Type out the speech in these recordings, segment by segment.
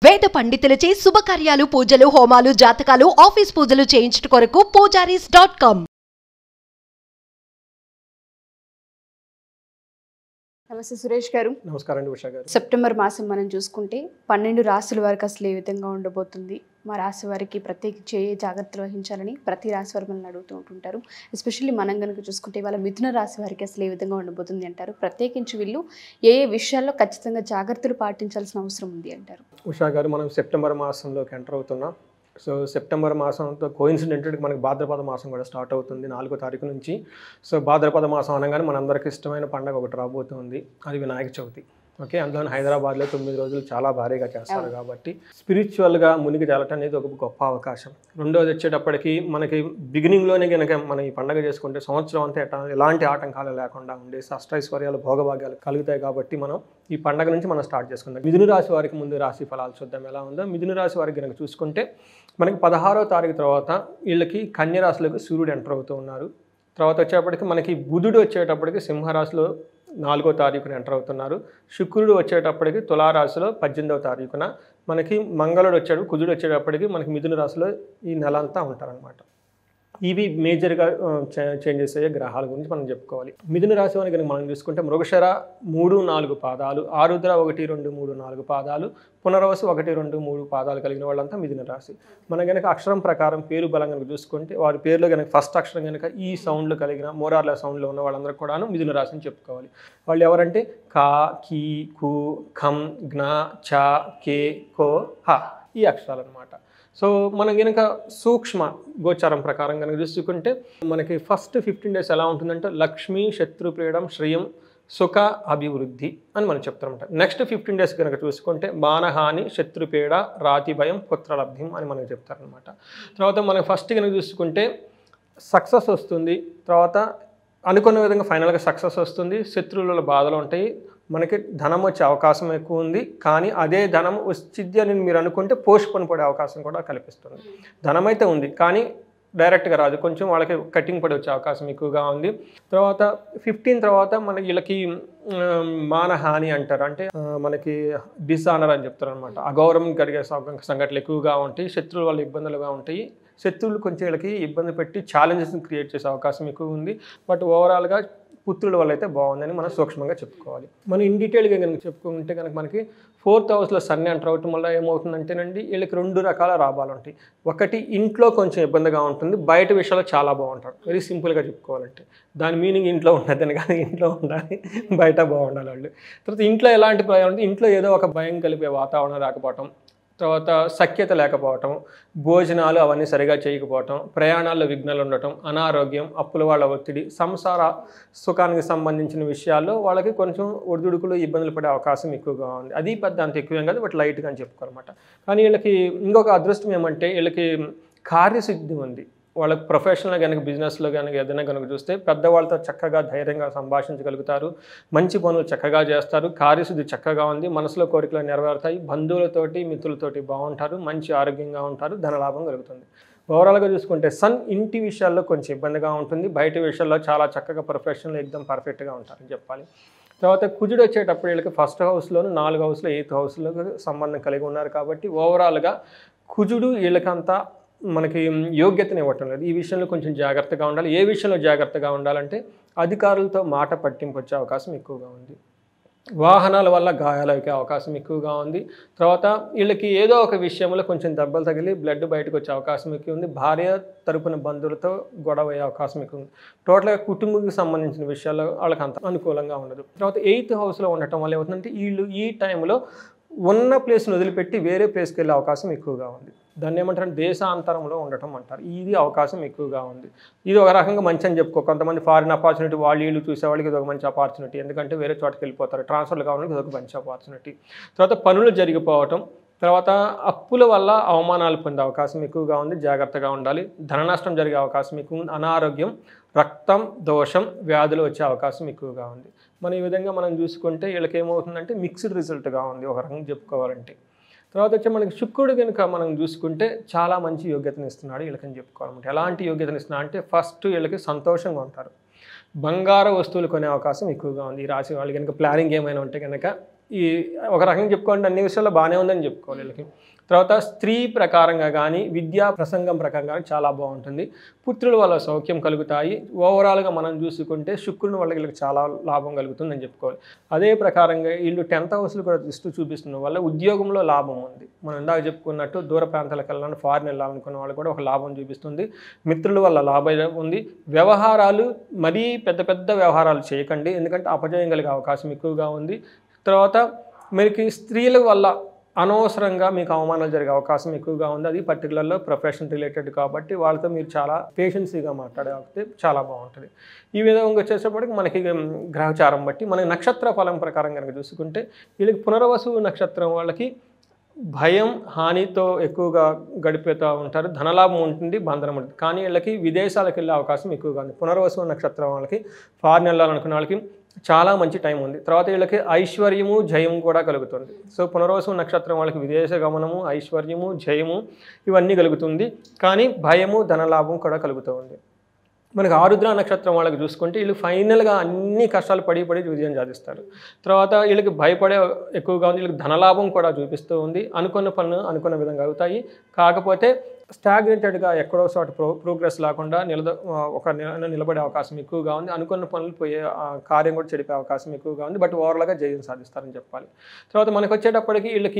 వేద పండితులచే శుభకార్యాలు పూజలు హోమాలు జాతకాలు ఆఫీస్ పూజలు చేయించుట కొరకు పూజారీస్ డాట్ కామ్ నమస్తే సురేష్ గారు నమస్కారం అండి ఉషా గారు సెప్టెంబర్ మాసం మనం చూసుకుంటే పన్నెండు రాశుల వారికి అసలు ఏ విధంగా ఉండబోతుంది మా రాశి వారికి ప్రత్యేకించి ఏ ఏ జాగ్రత్తలు వహించాలని ప్రతి రాశి వారు మనల్ని అడుగుతూ ఉంటుంటారు ఎస్పెషల్లీ మనం కనుక చూసుకుంటే వాళ్ళ మిథున రాశి వారికి అసలు ఏ విధంగా ఉండబోతుంది అంటారు ప్రత్యేకించి వీళ్ళు ఏ ఏ విషయాల్లో ఖచ్చితంగా జాగ్రత్తలు పాటించాల్సిన అవసరం ఉంది అంటారు ఉషా గారు మనం సెప్టెంబర్ మాసంలోకి ఎంటర్ అవుతున్నాం సో సెప్టెంబర్ మాసంతో కోయిన్సిడెంటెడ్గా మనకి భాద్రపద మాసం కూడా స్టార్ట్ అవుతుంది నాలుగో తారీఖు నుంచి సో భాద్రపద మాసం అనగానే మనందరికీ ఇష్టమైన పండగ ఒకటి రాబోతుంది అది వినాయక చవితి ఓకే అందులో హైదరాబాద్లో తొమ్మిది రోజులు చాలా భారీగా చేస్తారు కాబట్టి స్పిరిచువల్గా మునిగి తేలటం అనేది ఒక గొప్ప అవకాశం రెండోది వచ్చేటప్పటికి మనకి బిగినింగ్లోనే కనుక మనం ఈ పండగ చేసుకుంటే సంవత్సరం అంతా ఎట్లా ఎలాంటి ఆటంకాలు లేకుండా ఉండేసి అష్టైశ్వర్యాలు భోగభాగ్యాలు కలుగుతాయి కాబట్టి మనం ఈ పండగ నుంచి మనం స్టార్ట్ చేసుకుందాం మిథున రాశి వారికి ముందు రాశి ఫలాలు చూద్దాం ఎలా ఉందో మిథున రాశి వారికి కనుక చూసుకుంటే మనకి పదహారో తారీఖు తర్వాత వీళ్ళకి కన్య రాశిలోకి సూర్యుడు ఎంటర్ అవుతూ ఉన్నారు తర్వాత వచ్చేటప్పటికి మనకి బుధుడు వచ్చేటప్పటికి సింహరాశిలో నాలుగో తారీఖున ఎంటర్ అవుతున్నారు శుక్రుడు వచ్చేటప్పటికి తులారాశిలో పద్దెనిమిదవ తారీఖున మనకి మంగళుడు వచ్చాడు కుజుడు వచ్చేటప్పటికి మనకి మిథున రాశిలో ఈ నెల అంతా ఉంటారనమాట ఇవి మేజర్గా చేంజెస్ అయ్యే గ్రహాల గురించి మనం చెప్పుకోవాలి మిథున రాశి వారికి కనుక మనం చూసుకుంటే మృగశర మూడు నాలుగు పాదాలు ఆరుద్ర ఒకటి రెండు మూడు నాలుగు పాదాలు పునర్వసు ఒకటి రెండు మూడు పాదాలు కలిగిన వాళ్ళంతా మిథున రాశి మన కనుక అక్షరం ప్రకారం పేరు బలం కనుక చూసుకుంటే వారి పేరులో కనుక ఫస్ట్ అక్షరం కనుక ఈ సౌండ్లు కలిగిన మోరార్ల సౌండ్లో ఉన్న వాళ్ళందరూ కూడాను మిథున రాశి అని చెప్పుకోవాలి వాళ్ళు ఎవరంటే కా కీ కు ఖం జ్ఞ చ కే కో హ ఈ అక్షరాలు అనమాట సో మనం కనుక సూక్ష్మ గోచారం ప్రకారం కనుక చూసుకుంటే మనకి ఫస్ట్ ఫిఫ్టీన్ డేస్ ఎలా ఉంటుందంటే లక్ష్మి శత్రుప్రీడం శ్రేయం సుఖ అభివృద్ధి అని మనం చెప్తారనమాట నెక్స్ట్ ఫిఫ్టీన్ డేస్ కనుక చూసుకుంటే మానహాని శత్రుపీడ రాతి భయం పుత్రలబ్ధ్యం అని మనకు చెప్తారనమాట తర్వాత మనం ఫస్ట్ కనుక చూసుకుంటే సక్సెస్ వస్తుంది తర్వాత అనుకున్న విధంగా ఫైనల్గా సక్సెస్ వస్తుంది శత్రువుల బాధలు ఉంటాయి మనకి ధనం వచ్చే అవకాశం ఎక్కువ ఉంది కానీ అదే ధనం వచ్చింది అని మీరు అనుకుంటే పోస్ట్ పోన్ పడే అవకాశం కూడా కల్పిస్తుంది ధనం అయితే ఉంది కానీ డైరెక్ట్గా రాదు కొంచెం వాళ్ళకి కటింగ్ పడి వచ్చే అవకాశం ఎక్కువగా ఉంది తర్వాత ఫిఫ్టీన్ తర్వాత మన వీళ్ళకి ఉమ్, మానహాని అంటారు అంటే ఆ, మనకి డిసానర్ అని చెప్తారు అనమాట అగౌరవం కలిగే సం- సంఘటనలు ఎక్కువగా ఉంటాయి శత్రువుల వల్ల ఇబ్బందులుగా ఉంటాయి శత్రువులు కొంచెం వీళ్ళకి ఇబ్బంది పెట్టి ఛాలెంజెస్ని క్రియేట్ చేసే అవకాశం ఎక్కువ ఉంది బట్ ఓవరాల్గా పుత్రుల వల్ల అయితే బాగుందని మనం సూక్ష్మంగా చెప్పుకోవాలి మనం ఇన్ డీటెయిల్గా కనుక చెప్పుకుంటే కనుక మనకి ఫోర్త్ హౌస్లో సన్ని ఎంటర్ అవటం వల్ల ఏమవుతుందంటేనండి వీళ్ళకి రెండు రకాల లాభాలు ఉంటాయి ఒకటి ఇంట్లో కొంచెం ఇబ్బందిగా ఉంటుంది బయట విషయాలు చాలా బాగుంటారు వెరీ సింపుల్గా చెప్పుకోవాలంటే దాని మీనింగ్ ఇంట్లో ఉండదని కానీ ఇంట్లో ఉండాలి బయట బాగుండాలి వాళ్ళు తర్వాత ఇంట్లో ఎలాంటి భయం అంటే ఇంట్లో ఏదో ఒక భయం కలిపే వాతావరణం రాకపోవటం తర్వాత సఖ్యత లేకపోవటం భోజనాలు అవన్నీ సరిగా చేయకపోవటం ప్రయాణాల్లో విఘ్నాలు ఉండటం అనారోగ్యం అప్పుల వాళ్ళ ఒత్తిడి సంసార సుఖానికి సంబంధించిన విషయాల్లో వాళ్ళకి కొంచెం ఒడిదుడుకులు ఇబ్బందులు పడే అవకాశం ఎక్కువగా ఉంది అది పెద్ద అంత ఎక్కువ ఏం కాదు బట్ లైట్గా అని చెప్పుకోరన్నమాట కానీ వీళ్ళకి ఇంకొక అదృష్టం ఏమంటే వీళ్ళకి కార్యసిద్ధి ఉంది వాళ్ళకి ప్రొఫెషనల్ కనుక బిజినెస్లో కనుక ఏదైనా కనుక చూస్తే పెద్దవాళ్ళతో చక్కగా ధైర్యంగా సంభాషించగలుగుతారు మంచి పనులు చక్కగా చేస్తారు కార్యశుద్ధి చక్కగా ఉంది మనసులో కోరికలు నెరవేరుతాయి బంధువులతోటి మిత్రులతోటి బాగుంటారు మంచి ఆరోగ్యంగా ఉంటారు ధనలాభం కలుగుతుంది ఓవరాల్గా చూసుకుంటే సన్ ఇంటి విషయాల్లో కొంచెం ఇబ్బందిగా ఉంటుంది బయట విషయాల్లో చాలా చక్కగా ప్రొఫెషనల్ ఎగ్జామ్ పర్ఫెక్ట్గా ఉంటారని చెప్పాలి తర్వాత కుజుడు వచ్చేటప్పుడు వీళ్ళకి ఫస్ట్ హౌస్లోను నాలుగు హౌస్లో ఎయిత్ హౌస్లో సంబంధం కలిగి ఉన్నారు కాబట్టి ఓవరాల్గా కుజుడు వీళ్ళకంతా మనకి యోగ్యతను ఇవ్వటం లేదు ఈ విషయంలో కొంచెం జాగ్రత్తగా ఉండాలి ఏ విషయంలో జాగ్రత్తగా ఉండాలంటే అధికారులతో మాట పట్టింపు వచ్చే అవకాశం ఎక్కువగా ఉంది వాహనాల వల్ల గాయాలు అయ్యే అవకాశం ఎక్కువగా ఉంది తర్వాత వీళ్ళకి ఏదో ఒక విషయంలో కొంచెం దెబ్బలు తగిలి బ్లడ్ బయటకు వచ్చే అవకాశం ఎక్కువ ఉంది భార్య తరపున బంధువులతో గొడవ అయ్యే అవకాశం ఎక్కువ ఉంది టోటల్గా కుటుంబంకి సంబంధించిన విషయాల్లో వాళ్ళకి అంత అనుకూలంగా ఉండదు తర్వాత ఎయిత్ హౌస్లో ఉండటం వల్ల ఏమవుతుందంటే వీళ్ళు ఈ టైంలో ఉన్న ప్లేస్ని వదిలిపెట్టి వేరే ప్లేస్కి వెళ్ళే అవకాశం ఎక్కువగా ఉంది దాన్ని ఏమంటారు దేశాంతరంలో ఉండటం అంటారు ఇది అవకాశం ఎక్కువగా ఉంది ఇది ఒక రకంగా మంచి అని చెప్పుకో కొంతమంది ఫారిన్ ఆపర్చునిటీ వాళ్ళు వీళ్ళు చూసే వాళ్ళకి ఇది ఒక మంచి ఆపర్చునిటీ ఎందుకంటే వేరే చోటకి వెళ్ళిపోతారు ట్రాన్స్ఫర్లు కావాలంటే ఇది ఒక మంచి ఆపర్చునిటీ తర్వాత పనులు జరిగిపోవటం తర్వాత అప్పుల వల్ల అవమానాలు పొందే అవకాశం ఎక్కువగా ఉంది జాగ్రత్తగా ఉండాలి ధన నష్టం జరిగే అవకాశం ఎక్కువ ఉంది అనారోగ్యం రక్తం దోషం వ్యాధులు వచ్చే అవకాశం ఎక్కువగా ఉంది మన ఈ విధంగా మనం చూసుకుంటే వీళ్ళకి ఏమవుతుందంటే మిక్స్డ్ రిజల్ట్గా ఉంది ఒక రకంగా చెప్పుకోవాలంటే తర్వాత వచ్చి మనకి శుక్రుడు కనుక మనం చూసుకుంటే చాలా మంచి యోగ్యతను ఇస్తున్నాడు వీళ్ళకని చెప్పుకోవాలన్నమాట ఎలాంటి యోగ్యతను ఇస్తున్నా అంటే ఫస్ట్ వీళ్ళకి సంతోషంగా ఉంటారు బంగారు వస్తువులు కొనే అవకాశం ఎక్కువగా ఉంది ఈ రాశి వాళ్ళు కనుక ప్లానింగ్ ఏమైనా ఉంటే కనుక ఈ ఒక రకంగా చెప్పుకోవాలంటే అన్ని విషయాల్లో బాగానే ఉందని చెప్పుకోవాలి వీళ్ళకి తర్వాత స్త్రీ ప్రకారంగా కానీ విద్యా ప్రసంగం ప్రకారంగా కానీ చాలా బాగుంటుంది పుత్రుల వల్ల సౌఖ్యం కలుగుతాయి ఓవరాల్గా మనం చూసుకుంటే శుక్రుని వల్ల వీళ్ళకి చాలా లాభం కలుగుతుందని చెప్పుకోవాలి అదే ప్రకారంగా వీళ్ళు టెన్త్ హౌస్లు కూడా దృష్టి చూపిస్తున్న వల్ల ఉద్యోగంలో లాభం ఉంది మనం ఇందాక చెప్పుకున్నట్టు దూర ప్రాంతాలకు వెళ్ళాలని ఫారిన్ వెళ్ళాలనుకున్న వాళ్ళు కూడా ఒక లాభం చూపిస్తుంది మిత్రుల వల్ల లాభం ఉంది వ్యవహారాలు మరీ పెద్ద పెద్ద వ్యవహారాలు చేయకండి ఎందుకంటే అపజయం కలిగే అవకాశం ఎక్కువగా ఉంది తర్వాత మీకు స్త్రీల వల్ల అనవసరంగా మీకు అవమానాలు జరిగే అవకాశం ఎక్కువగా ఉంది అది పర్టికులర్లో ప్రొఫెషన్ రిలేటెడ్ కాబట్టి వాళ్ళతో మీరు చాలా పేషెన్సీగా మాట్లాడే చాలా బాగుంటుంది ఈ విధంగా వచ్చేసేపటికి మనకి ఉమ్, గ్రహచారం బట్టి మనకి నక్షత్ర ఫలం ప్రకారం కనుక చూసుకుంటే వీళ్ళకి పునర్వసు నక్షత్రం వాళ్ళకి భయం హానితో ఎక్కువగా గడిపేతూ ఉంటారు ధనలాభం ఉంటుంది బంధనం ఉంటుంది కానీ వీళ్ళకి విదేశాలకు వెళ్ళే అవకాశం ఎక్కువగా ఉంది పునర్వసు నక్షత్రం వాళ్ళకి ఫారిన్ వెళ్ళాలనుకున్న వాళ్ళకి చాలా మంచి టైం ఉంది తర్వాత వీళ్ళకి ఐశ్వర్యము జయము కూడా కలుగుతుంది సో పునర్వసు నక్షత్రం వాళ్ళకి విదేశ గమనము ఐశ్వర్యము జయము ఇవన్నీ కలుగుతుంది కానీ భయము ధనలాభం కూడా కలుగుతూ ఉంది మనకి ఆరుద్ర నక్షత్రం వాళ్ళకి చూసుకుంటే వీళ్ళు ఫైనల్గా అన్ని కష్టాలు పడి పడి విజయం సాధిస్తారు తర్వాత వీళ్ళకి భయపడే ఎక్కువగా ఉంది వీళ్ళకి ధనలాభం కూడా చూపిస్తూ ఉంది అనుకున్న పనులు అనుకున్న విధంగా అవుతాయి కాకపోతే స్టాగ్నెటెడ్గా ఎక్కడో చోట ప్రో ప్రోగ్రెస్ లేకుండా నిలద ఒక నిల- నిలబడే అవకాశం ఎక్కువగా ఉంది అనుకున్న పనులు పోయే ఆ, కార్యం కూడా చెడిపే అవకాశం ఎక్కువగా ఉంది బట్ ఓవరాల్గా జయం సాధిస్తారని చెప్పాలి తర్వాత మనకు వచ్చేటప్పటికి వీళ్ళకి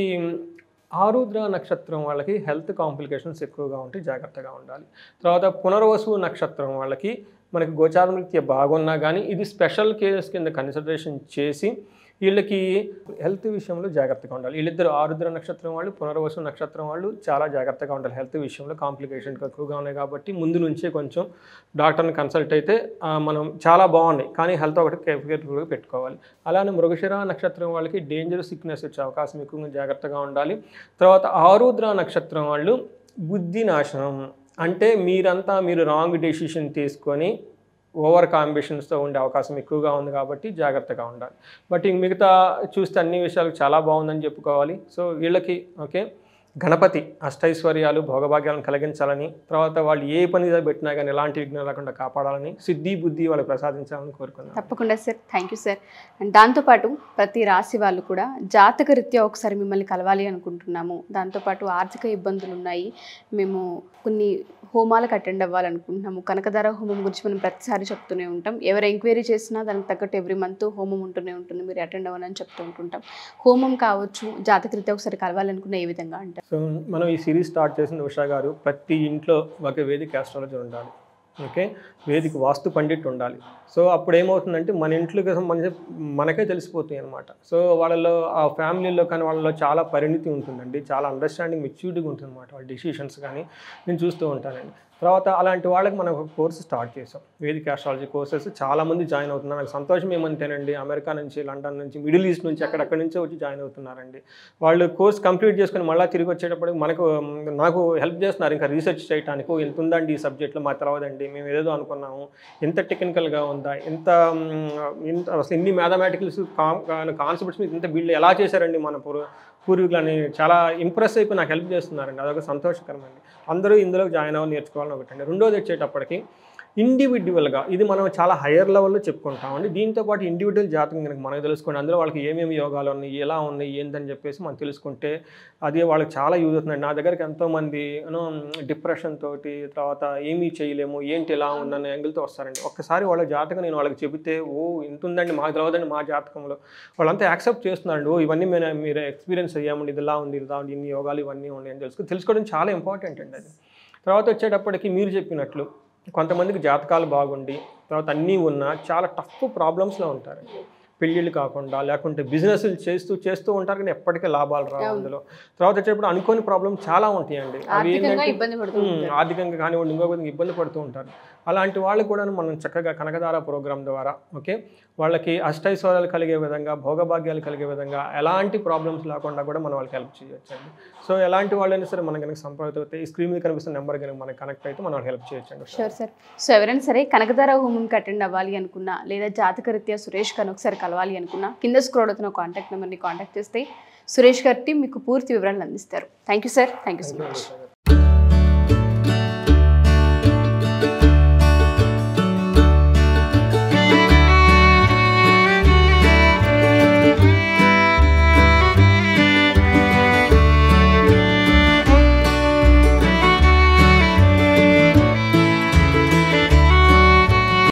ఆరుద్ర నక్షత్రం వాళ్ళకి హెల్త్ కాంప్లికేషన్స్ ఎక్కువగా ఉంటాయి జాగ్రత్తగా ఉండాలి తర్వాత పునర్వసు నక్షత్రం వాళ్ళకి మనకి గోచార నృత్య బాగున్నా కానీ ఇది స్పెషల్ కేసెస్ కింద కన్సిడరేషన్ చేసి వీళ్ళకి హెల్త్ విషయంలో జాగ్రత్తగా ఉండాలి వీళ్ళిద్దరు ఆరుద్ర నక్షత్రం వాళ్ళు పునర్వసు నక్షత్రం వాళ్ళు చాలా జాగ్రత్తగా ఉండాలి హెల్త్ విషయంలో కాంప్లికేషన్స్ ఎక్కువగా ఉన్నాయి కాబట్టి ముందు నుంచే కొంచెం డాక్టర్ని కన్సల్ట్ అయితే ఆ, మనం చాలా బాగున్నాయి కానీ హెల్త్ ఒకటి కేర్ఫుల్గా పెట్టుకోవాలి అలానే మృగశిర నక్షత్రం వాళ్ళకి డేంజర్ సిక్నెస్ వచ్చే అవకాశం ఎక్కువగా జాగ్రత్తగా ఉండాలి తర్వాత ఆరుద్ర నక్షత్రం వాళ్ళు బుద్ధి నాశనం అంటే మీరంతా మీరు రాంగ్ డెసిషన్ తీసుకొని ఓవర్ కాంబినేషన్స్తో ఉండే అవకాశం ఎక్కువగా ఉంది కాబట్టి జాగ్రత్తగా ఉండాలి బట్ ఇంక మిగతా చూస్తే అన్ని విషయాలు చాలా బాగుందని చెప్పుకోవాలి సో వీళ్ళకి ఓకే గణపతి అష్టైశ్వర్యాలు భోగభాగ్యాలను కలిగించాలని తర్వాత వాళ్ళు ఏ పని పెట్టినా కానీ ఎలాంటి విఘ్నం లేకుండా కాపాడాలని సిద్ధి బుద్ధి వాళ్ళకి ప్రసాదించాలని కోరుకున్నాను తప్పకుండా sir thank you sir and దాంతోపాటు ప్రతి రాశి వాళ్ళు కూడా జాతక రీత్యా ఒకసారి మిమ్మల్ని కలవాలి అనుకుంటున్నాము దాంతోపాటు ఆర్థిక ఇబ్బందులు ఉన్నాయి మేము కొన్ని హోమాలకు అటెండ్ అవ్వాలనుకుంటున్నాము కనకదార హోమం గురించి మనం ప్రతిసారి చెప్తూనే ఉంటాం ఎవరు ఎంక్వైరీ చేసినా దానికి తగ్గట్టు ఎవ్రీ మంత్ హోమం ఉంటూనే ఉంటుంది మీరు అటెండ్ అవ్వాలని చెప్తూ ఉంటుంటాం హోమం కావచ్చు జాతక రీత్యా ఒకసారి కలవాలనుకున్న ఏ విధంగా అంటారు సో మనం ఈ సిరీస్ స్టార్ట్ చేసిన ఉషా గారు ప్రతి ఇంట్లో ఒక వేదిక ఆస్ట్రాలజీ ఉండాలి ఓకే వేదిక వాస్తు పండిట్ ఉండాలి సో అప్పుడు ఏమవుతుందంటే మన ఇంట్లోకి సంబంధించి మనకే తెలిసిపోతాయి అనమాట సో వాళ్ళలో ఆ ఫ్యామిలీలో కానీ వాళ్ళలో చాలా పరిణితి ఉంటుందండి చాలా అండర్స్టాండింగ్ మెచ్యూరిటీగా ఉంటుంది అనమాట వాళ్ళ డిసిషన్స్ కానీ నేను చూస్తూ ఉంటానండి తర్వాత అలాంటి వాళ్ళకి మనం ఒక కోర్సు స్టార్ట్ చేసాం వేదిక ఆస్ట్రాలజీ కోర్సెస్ చాలామంది జాయిన్ అవుతున్నారు నాకు సంతోషం ఏమంటేనండి అమెరికా నుంచి లండన్ నుంచి మిడిల్ ఈస్ట్ నుంచి అక్కడక్కడి నుంచే వచ్చి జాయిన్ అవుతున్నారండి వాళ్ళు కోర్స్ కంప్లీట్ చేసుకుని మళ్ళీ తిరిగి వచ్చేటప్పుడు మనకు మ్, నాకు హెల్ప్ చేస్తున్నారు ఇంకా రీసెర్చ్ చేయడానికి "ఓ, ఎంత ఉందండి ఈ సబ్జెక్ట్లో మాకు తెలియదండి మేము ఏదేదో అనుకున్నాము ఎంత టెక్నికల్గా ఉందా ఎంత మ్, ఇంత అసలు ఇన్ని మ్యాథమెటికల్స్ కాన్సెప్ట్స్ మీద ఇంత బిల్డ్ ఎలా చేశారండి మన పూర్వ పూర్వీకులని చాలా ఇంప్రెస్ అయిపోయి నాకు హెల్ప్ చేస్తున్నారండి అదొక సంతోషకరమండి అందరూ ఇందులో జాయిన్ అవ్వాలి నేర్చుకోవాలని ఒకటండి రెండోది వచ్చేటప్పటికి ఇండివిజువల్గా ఇది మనం చాలా హైయర్ లెవెల్లో చెప్పుకుంటామండి దీంతో పాటు ఇండివిజువల్ జాతకం కనుక మనకు తెలుసుకోండి అందులో వాళ్ళకి ఏమేమి యోగాలు ఉన్నాయి ఎలా ఉన్నాయి ఏందని చెప్పేసి మనం తెలుసుకుంటే అది వాళ్ళకి చాలా యూజ్ అవుతుందండి నా దగ్గరికి ఎంతోమంది యూనో డిప్రెషన్ తోటి తర్వాత ఏమీ చేయలేము ఏంటి ఎలా ఉందన్న యాంగిల్తో వస్తారండి ఒక్కసారి వాళ్ళ జాతకం నేను వాళ్ళకి చెబితే ఓ ఇంత ఉందండి మాకు తెలియదండి మా జాతకంలో వాళ్ళంతా యాక్సెప్ట్ చేస్తున్నారండి ఓ ఇవన్నీ మేము మీరు ఎక్స్పీరియన్స్ అయ్యామండి ఇది ఇలా ఉంది ఇలా ఉంది ఇన్ని యోగాలు ఇవన్నీ ఉన్నాయి అని తెలుసుకో తెలుసుకోవడం చాలా ఇంపార్టెంట్ అండి అది తర్వాత వచ్చేటప్పటికి మీరు చెప్పినట్లు కొంతమందికి జాతకాలు బాగుండి తర్వాత అన్నీ ఉన్నా చాలా టఫ్ ప్రాబ్లమ్స్లో ఉంటారు పెళ్ళిళ్ళు కాకుండా లేకుంటే బిజినెస్లు చేస్తూ చేస్తూ ఉంటారు కానీ ఎప్పటికీ లాభాలు రావు అందులో తర్వాత వచ్చేటప్పుడు అనుకోని ప్రాబ్లమ్ చాలా ఉంటాయండి అవి ఆర్థికంగా ఏంటంటే ఇబ్బంది పడుతూ ఉమ్, ఆర్థికంగా కానివ్వండి ఇంకో విధంగా ఇబ్బంది పడుతూ ఉంటారు అలాంటి వాళ్ళు కూడా మనం చక్కగా కనకదార ప్రోగ్రామ్ ద్వారా ఓకే వాళ్ళకి అష్టైశ్వర్యాలు కలిగే విధంగా భోగభాగ్యాలు కలిగే విధంగా ఎలాంటి ప్రాబ్లమ్స్ లేకుండా కూడా మనం వాళ్ళకి హెల్ప్ చేయొచ్చండి సో ఎలాంటి వాళ్ళైనా సరే మనం కనుక సంపర్క అయితే ఈ స్క్రీన్ మీద కనిపిస్తున్న నెంబర్ కనుక మనకి కనెక్ట్ అయితే మనం హెల్ప్ చేయొచ్చండి షూర్ సార్ సో ఎవరైనా సరే కనకదార హోమంకి అటెండ్ అవ్వాలి అనుకున్నా లేదా జాతక రీత్యా సురేష్ గారిని ఒకసారి కలవాలి అనుకున్నా కింద స్క్రోల్ అవుతున్న కాంటాక్ట్ నెంబర్ని కాంటాక్ట్ చేస్తే సురేష్ గారి టీం మీకు పూర్తి వివరాలు అందిస్తారు thank you sir thank you so much